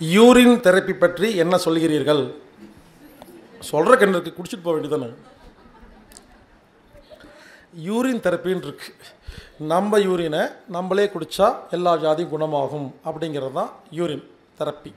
urine therapy பற்றி என்ன சொல்கிறீர்கள் சொல்கிற கிணறுக்கு குடிச்சிட்டு போக வேண்டியதானே யூரின் தெரப்பின்னு இருக்கு நம்ம யூரினை நம்மளே குடித்தா எல்லா வியாதியும் குணமாகும் அப்படிங்கிறது தான் யூரின் தெரப்பி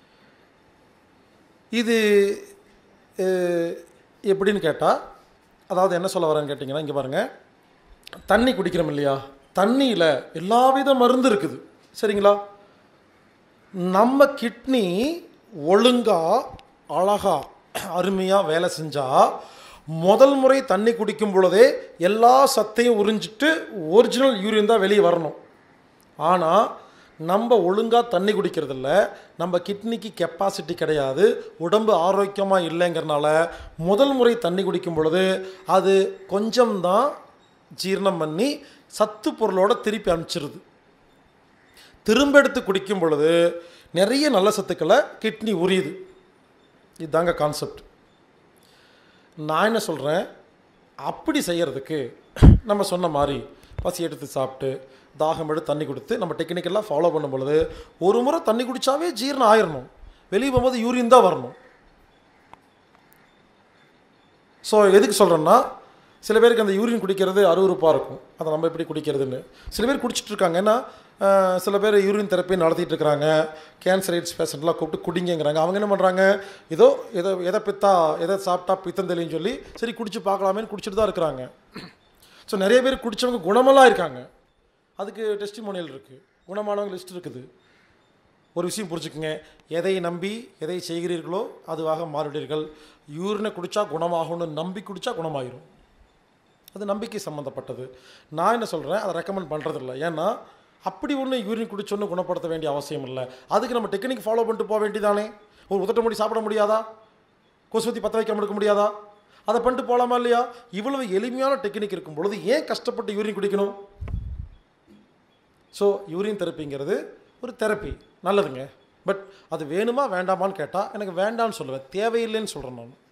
இது அஹ், எப்படின்னு கேட்டால் அதாவது என்ன சொல்ல வரேன்னு கேட்டிங்கன்னா இங்கே பாருங்கள் தண்ணி குடிக்கிறோம் இல்லையா தண்ணியில் எல்லாவித மருந்து இருக்குது சரிங்களா நம்ம கிட்னி ஒழுங்கா அழகா அருமையாக வேலை செஞ்சால் முதல் முறை தண்ணி குடிக்கும் பொழுதே எல்லா சத்தையும் உறிஞ்சிட்டு ஒரிஜினல் யூரின் தான் வெளியே வரணும் ஆனால் நம்ம ஒழுங்காக தண்ணி குடிக்கிறதில்ல நம்ம கிட்னிக்கு கெப்பாசிட்டி கிடையாது உடம்பு ஆரோக்கியமாக இல்லைங்கிறனால முதல் முறை தண்ணி குடிக்கும் பொழுது அது கொஞ்சம்தான் ஜீரணம் பண்ணி சத்து பொருளோட திருப்பி அனுப்பிச்சிருது திரும்ப எடுத்து குடிக்கும் பொழுது நிறைய நல்ல சத்துக்களை கிட்னி உரியுது இதுதாங்க கான்செப்ட் நான் என்ன சொல்கிறேன் அப்படி செய்யறதுக்கு நம்ம சொன்ன மாதிரி பசி எடுத்து சாப்பிட்டு தாகம் எடுத்து தண்ணி கொடுத்து நம்ம டெக்னிக்கெல்லாம் ஃபாலோ பண்ணும் பொழுது ஒரு முறை தண்ணி குடித்தாவே ஜீரணம் ஆயிடணும் வெளியே போகும்போது யூரின் தான் வரணும் ஸோ எதுக்கு சொல்கிறேன்னா சில பேருக்கு அந்த யூரின் குடிக்கிறது அருவருப்பாக இருக்கும் அதை நம்ம எப்படி குடிக்கிறதுன்னு சில பேர் குடிச்சிட்டு இருக்காங்க ஏன்னா அஹ், சில பேர் யூரின் தெரப்பி நடத்திட்டு இருக்கிறாங்க கேன்சர் எய்ட்ஸ் பேஷண்ட்லாம் கூப்பிட்டு குடிங்கிறாங்க அவங்க என்ன பண்ணுறாங்க ஏதோ எதை எதை பித்தா எதை சாப்பிட்டா பித்தம் தெளின்னு சொல்லி சரி குடிச்சு பார்க்கலாமேன்னு குடிச்சிட்டு தான் இருக்கிறாங்க ஸோ நிறைய பேர் குடித்தவங்க குணமெல்லாம் இருக்காங்க அதுக்கு டெஸ்டிமோனியல் இருக்குது குணமானவங்க லிஸ்ட் இருக்குது ஒரு விஷயம் புரிஞ்சுக்குங்க எதை நம்பி எதை செய்கிறீர்களோ அதுவாக மாறிடுவீர்கள் யூரினை குடித்தா குணமாகும்னு நம்பி குடித்தா குணமாயிரும் அது நம்பிக்கை சம்மந்தப்பட்டது நான் என்ன சொல்கிறேன் அதை ரெக்கமெண்ட் பண்ணுறதில்ல ஏன்னா அப்படி ஒன்று யூரின் குடிச்சொன்னு குணப்படுத்த வேண்டிய அவசியம் இல்லை அதுக்கு நம்ம டெக்னிக் ஃபாலோ பண்ணிட்டு போக வேண்டியதானே ஒரு உதட்ட முடி சாப்பிட முடியாதா கொசுவத்தி பற்ற வைக்காம எடுக்க முடியாதா அதை பண்ணிட்டு போகலாமா இல்லையா இவ்வளவு எளிமையான டெக்னிக் இருக்கும் பொழுது ஏன் கஷ்டப்பட்டு யூரின் குடிக்கணும் ஸோ யூரின் தெரப்பிங்கிறது ஒரு தெரப்பி நல்லதுங்க பட் அது வேணுமா வேண்டாமான்னு கேட்டால் எனக்கு வேண்டான்னு சொல்லுவேன் தேவையில்லைன்னு சொல்கிறேன் நான்